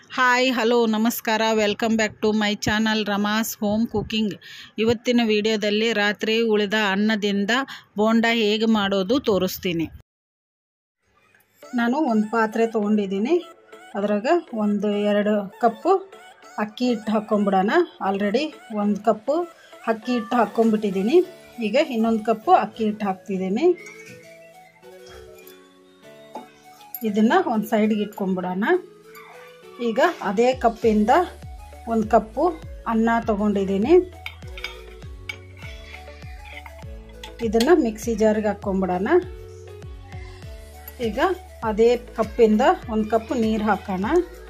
hi hello ನಮಸ್ಕಾರ welcome back to my channel Rama's home cooking ಇವತ್ತಿನ ವಿಡಿಯೋದಲ್ಲಿ ರಾತ್ರಿ ಉಳಿದ ಅನ್ನದಿಂದ ಬೋಂಡ ಹೇಗೆ ಮಾಡೋದು ತೋರಿಸ್ತೀನಿ ನಾನು ಒಂದು ಪಾತ್ರೆ ತೊಗೊಂಡಿದ್ದೀನಿ ಅದ್ರಾಗ ಒಂದು ಎರಡು ಕಪ್ಪು ಅಕ್ಕಿ ಹಿಟ್ಟು ಹಾಕ್ಕೊಂಬಿಡೋಣ ಆಲ್ರೆಡಿ ಒಂದು ಕಪ್ಪು ಅಕ್ಕಿ ಹಿಟ್ಟು ಹಾಕ್ಕೊಂಬಿಟ್ಟಿದ್ದೀನಿ ಈಗ ಇನ್ನೊಂದು ಕಪ್ಪು ಅಕ್ಕಿ ಹಿಟ್ಟು ಹಾಕ್ತಿದ್ದೀನಿ ಇದನ್ನು ಒಂದು ಸೈಡ್ಗೆ ಇಟ್ಕೊಂಬಿಡೋಣ ಈಗ ಅದೇ ಕಪ್ಪಿಂದ ಒಂದು ಕಪ್ಪು ಅನ್ನ ತಗೊಂಡಿದ್ದೀನಿ ಇದನ್ನು ಮಿಕ್ಸಿ ಜಾರ್ಗೆ ಹಾಕ್ಕೊಂಬಿಡೋಣ ಈಗ ಅದೇ ಕಪ್ಪಿಂದ ಒಂದು ಕಪ್ ನೀರು ಹಾಕೋಣ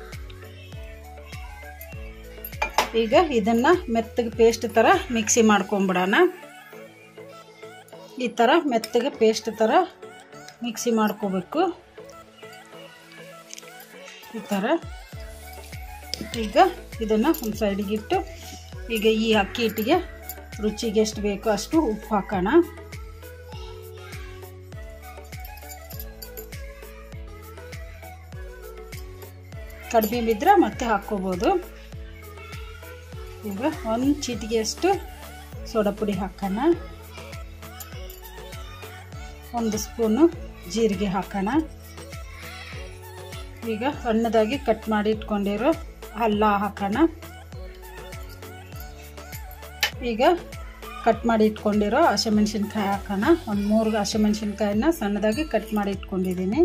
ಈಗ ಇದನ್ನು ಮೆತ್ತಗೆ ಪೇಸ್ಟ್ ಥರ ಮಿಕ್ಸಿ ಮಾಡ್ಕೊಂಬಿಡೋಣ ಈ ಥರ ಮೆತ್ತಗೆ ಪೇಸ್ಟ್ ಥರ ಮಿಕ್ಸಿ ಮಾಡ್ಕೋಬೇಕು ಈ ಥರ ಈಗ ಇದನ್ನು ಒಂದು ಸೈಡಿಗೆ ಇಟ್ಟು ಈಗ ಈ ಅಕ್ಕಿ ಹಿಟ್ಟಿಗೆ ರುಚಿಗೆ ಎಷ್ಟು ಬೇಕೋ ಅಷ್ಟು ಉಪ್ಪು ಹಾಕೋಣ ಕಡಿಮೆ ಬಿದ್ದರೆ ಮತ್ತೆ ಹಾಕ್ಕೋಬೋದು ಈಗ ಒಂದು ಚೀಟಿಗೆಯಷ್ಟು ಸೋಡಾ ಪುಡಿ ಹಾಕೋಣ ಒಂದು ಸ್ಪೂನು ಜೀರಿಗೆ ಹಾಕೋಣ ಈಗ ಸಣ್ಣದಾಗಿ ಕಟ್ ಮಾಡಿ ಇಟ್ಕೊಂಡಿರೋ ಅಲ್ಲ ಹಾಕೋಣ ಈಗ ಕಟ್ ಮಾಡಿ ಇಟ್ಕೊಂಡಿರೋ ಹಸಿಮೆಣ್ಸಿನ್ಕಾಯಿ ಹಾಕೋಣ ಒಂದು ಮೂರು ಹಸಿಮೆಣ್ಸಿನ್ಕಾಯಿನ ಸಣ್ಣದಾಗಿ ಕಟ್ ಮಾಡಿ ಇಟ್ಕೊಂಡಿದ್ದೀನಿ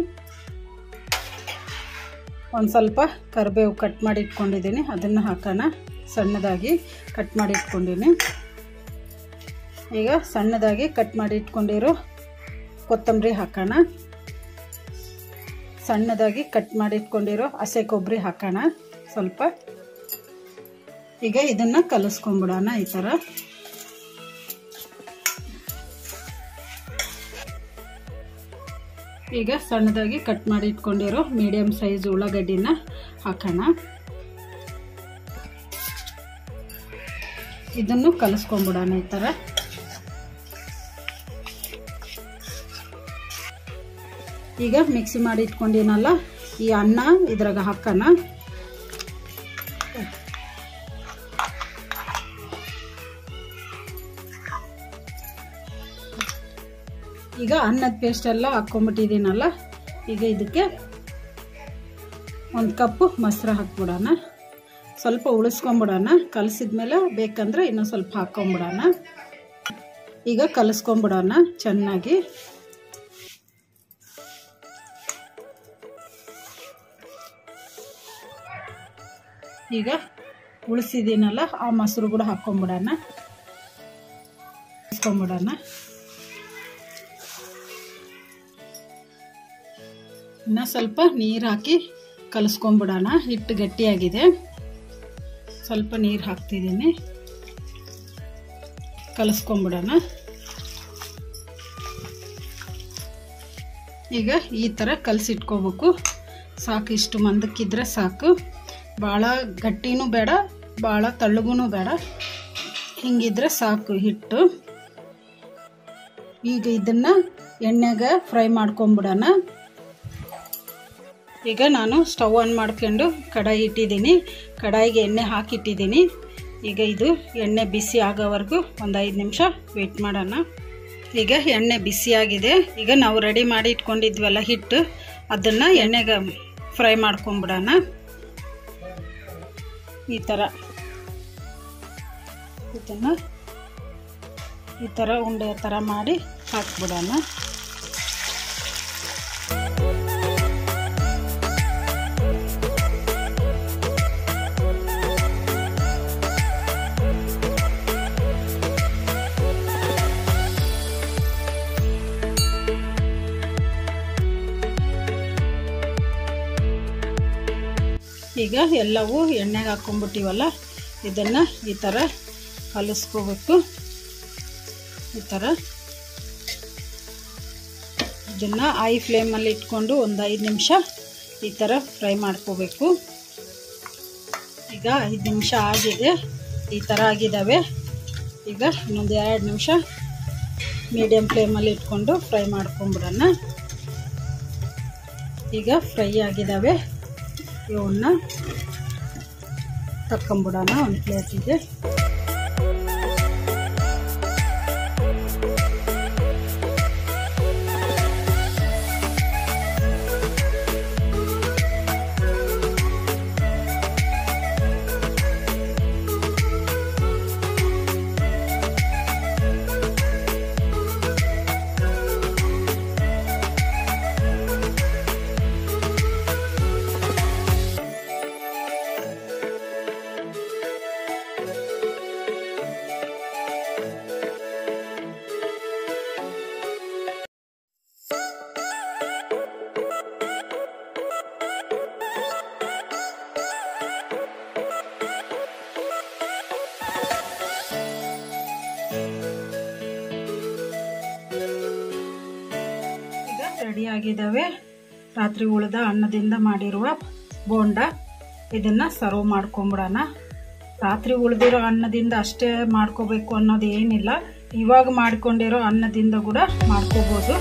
ಒಂದು ಸ್ವಲ್ಪ ಕರಿಬೇವು ಕಟ್ ಮಾಡಿ ಇಟ್ಕೊಂಡಿದ್ದೀನಿ ಅದನ್ನು ಹಾಕೋಣ ಸಣ್ಣದಾಗಿ ಕಟ್ ಮಾಡಿ ಇಟ್ಕೊಂಡಿನಿ ಈಗ ಸಣ್ಣದಾಗಿ ಕಟ್ ಮಾಡಿ ಇಟ್ಕೊಂಡಿರೋ ಕೊತ್ತಂಬರಿ ಹಾಕೋಣ ಸಣ್ಣದಾಗಿ ಕಟ್ ಮಾಡಿ ಇಟ್ಕೊಂಡಿರೋ ಹಸೆ ಕೊಬ್ಬರಿ ಹಾಕೋಣ ಸ್ವಲ್ಪ ಈಗ ಇದನ್ನು ಕಲಿಸ್ಕೊಂಬಿಡೋಣ ಈ ಥರ ಈಗ ಸಣ್ಣದಾಗಿ ಕಟ್ ಮಾಡಿ ಇಟ್ಕೊಂಡಿರೋ ಮೀಡಿಯಮ್ ಸೈಜ್ ಉಳ್ಳಾಗಡ್ಡಿನ ಹಾಕೋಣ ಇದನ್ನು ಕಲಿಸ್ಕೊಂಬಿಡೋಣ ಈ ಥರ ಈಗ ಮಿಕ್ಸಿ ಮಾಡಿ ಇಟ್ಕೊಂಡಿನಲ್ಲ ಈ ಅನ್ನ ಇದ್ರಾಗ ಹಾಕೋಣ ಈಗ ಅನ್ನದ ಪೇಸ್ಟ್ ಎಲ್ಲ ಹಾಕ್ಕೊಂಬಿಟ್ಟಿದ್ದೀನಲ್ಲ ಈಗ ಇದಕ್ಕೆ ಒಂದು ಕಪ್ಪು ಮೊಸರು ಹಾಕ್ಬಿಡೋಣ ಸ್ವಲ್ಪ ಉಳಿಸ್ಕೊಂಬಿಡೋಣ ಕಲಸಿದ್ಮೇಲೆ ಬೇಕಂದ್ರೆ ಇನ್ನೂ ಸ್ವಲ್ಪ ಹಾಕ್ಕೊಂಬಿಡೋಣ ಈಗ ಕಲಿಸ್ಕೊಂಬಿಡೋಣ ಚೆನ್ನಾಗಿ ಈಗ ಉಳಿಸಿದ್ದೀನಲ್ಲ ಆ ಮೊಸರು ಕೂಡ ಹಾಕ್ಕೊಂಬಿಡೋಣ ಹಾಕ್ಕೊಂಬಿಡೋಣ ಇನ್ನು ಸ್ವಲ್ಪ ನೀರು ಹಾಕಿ ಕಲಿಸ್ಕೊಂಬಿಡೋಣ ಹಿಟ್ಟು ಗಟ್ಟಿಯಾಗಿದೆ ಸ್ವಲ್ಪ ನೀರು ಹಾಕ್ತಿದ್ದೀನಿ ಕಲಿಸ್ಕೊಂಬಿಡೋಣ ಈಗ ಈ ಥರ ಕಲಸಿಟ್ಕೋಬೇಕು ಸಾಕು ಇಷ್ಟು ಮಂದಕ್ಕಿದ್ರೆ ಸಾಕು ಭಾಳ ಗಟ್ಟಿನೂ ಬೇಡ ಭಾಳ ತಳ್ಳಗೂ ಬೇಡ ಹಿಂಗಿದ್ರೆ ಸಾಕು ಹಿಟ್ಟು ಈಗ ಇದನ್ನು ಎಣ್ಣೆಗೆ ಫ್ರೈ ಮಾಡ್ಕೊಂಬಿಡೋಣ ಈಗ ನಾನು ಸ್ಟವ್ ಆನ್ ಮಾಡ್ಕೊಂಡು ಕಡಾಯಿ ಇಟ್ಟಿದ್ದೀನಿ ಕಡಾಯಿಗೆ ಎಣ್ಣೆ ಹಾಕಿಟ್ಟಿದ್ದೀನಿ ಈಗ ಇದು ಎಣ್ಣೆ ಬಿಸಿ ಆಗೋವರೆಗೂ ಒಂದು ಐದು ನಿಮಿಷ ವೆಯ್ಟ್ ಮಾಡೋಣ ಈಗ ಎಣ್ಣೆ ಬಿಸಿಯಾಗಿದೆ ಈಗ ನಾವು ರೆಡಿ ಮಾಡಿ ಇಟ್ಕೊಂಡಿದ್ವಲ್ಲ ಹಿಟ್ಟು ಅದನ್ನು ಎಣ್ಣೆಗೆ ಫ್ರೈ ಮಾಡ್ಕೊಂಬಿಡೋಣ ಈ ಥರ ಇದನ್ನು ಈ ಥರ ಉಂಡೆ ಥರ ಮಾಡಿ ಹಾಕ್ಬಿಡೋಣ ಈಗ ಎಲ್ಲವೂ ಎಣ್ಣೆಗೆ ಹಾಕ್ಕೊಂಬಿಟ್ಟಿವಲ್ಲ ಇದನ್ನು ಈ ಥರ ಕಲಿಸ್ಕೋಬೇಕು ಈ ಥರ ಇದನ್ನು ಐ ಫ್ಲೇಮಲ್ಲಿ ಇಟ್ಕೊಂಡು ಒಂದು ಐದು ನಿಮಿಷ ಈ ಥರ ಫ್ರೈ ಮಾಡ್ಕೋಬೇಕು ಈಗ ಐದು ನಿಮಿಷ ಆಗಿದೆ ಈ ಥರ ಆಗಿದ್ದಾವೆ ಈಗ ಇನ್ನೊಂದು ಎರಡು ನಿಮಿಷ ಮೀಡಿಯಮ್ ಫ್ಲೇಮಲ್ಲಿ ಇಟ್ಕೊಂಡು ಫ್ರೈ ಮಾಡ್ಕೊಂಬಿಡೋಣ ಈಗ ಫ್ರೈ ಆಗಿದ್ದಾವೆ ಇವನ್ನ ತಕ್ಕೊಂಬಿಡೋಣ ಒಂದು ಪ್ಲೇಟಿಗೆ ಈಗ ರೆಡಿಯಾಗಿದ್ದಾವೆ ರಾತ್ರಿ ಉಳಿದ ಅನ್ನದಿಂದ ಮಾಡಿರುವ ಬೋಂಡ ಇದನ್ನು ಸರ್ವ್ ಮಾಡ್ಕೊಂಬಿಡೋಣ ರಾತ್ರಿ ಉಳಿದಿರೋ ಅನ್ನದಿಂದ ಅಷ್ಟೇ ಮಾಡ್ಕೋಬೇಕು ಅನ್ನೋದು ಏನಿಲ್ಲ ಇವಾಗ ಮಾಡ್ಕೊಂಡಿರೋ ಅನ್ನದಿಂದ ಕೂಡ ಮಾಡ್ಕೋಬೋದು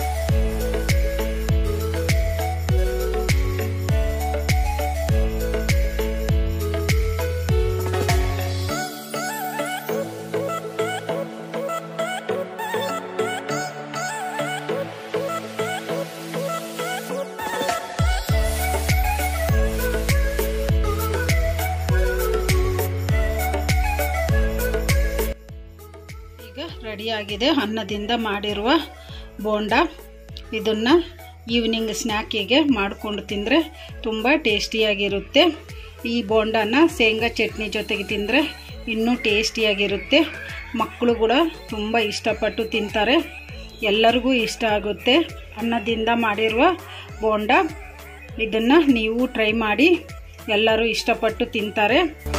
ಈಗ ರೆಡಿಯಾಗಿದೆ ಅನ್ನದಿಂದ ಮಾಡಿರುವ ಬೋಂಡ ಇದನ್ನು ಈವ್ನಿಂಗ್ ಸ್ನ್ಯಾಕಿಗೆ ಮಾಡಿಕೊಂಡು ತಿಂದರೆ ತುಂಬ ಟೇಸ್ಟಿಯಾಗಿರುತ್ತೆ ಈ ಬೋಂಡನ ಶೇಂಗಾ ಚಟ್ನಿ ಜೊತೆಗೆ ತಿಂದರೆ ಇನ್ನೂ ಟೇಸ್ಟಿಯಾಗಿರುತ್ತೆ ಮಕ್ಕಳು ಕೂಡ ತುಂಬ ಇಷ್ಟಪಟ್ಟು ತಿಂತಾರೆ ಎಲ್ಲರಿಗೂ ಇಷ್ಟ ಆಗುತ್ತೆ ಅನ್ನದಿಂದ ಮಾಡಿರುವ ಬೋಂಡ ಇದನ್ನು ನೀವು ಟ್ರೈ ಮಾಡಿ ಎಲ್ಲರೂ ಇಷ್ಟಪಟ್ಟು ತಿಂತಾರೆ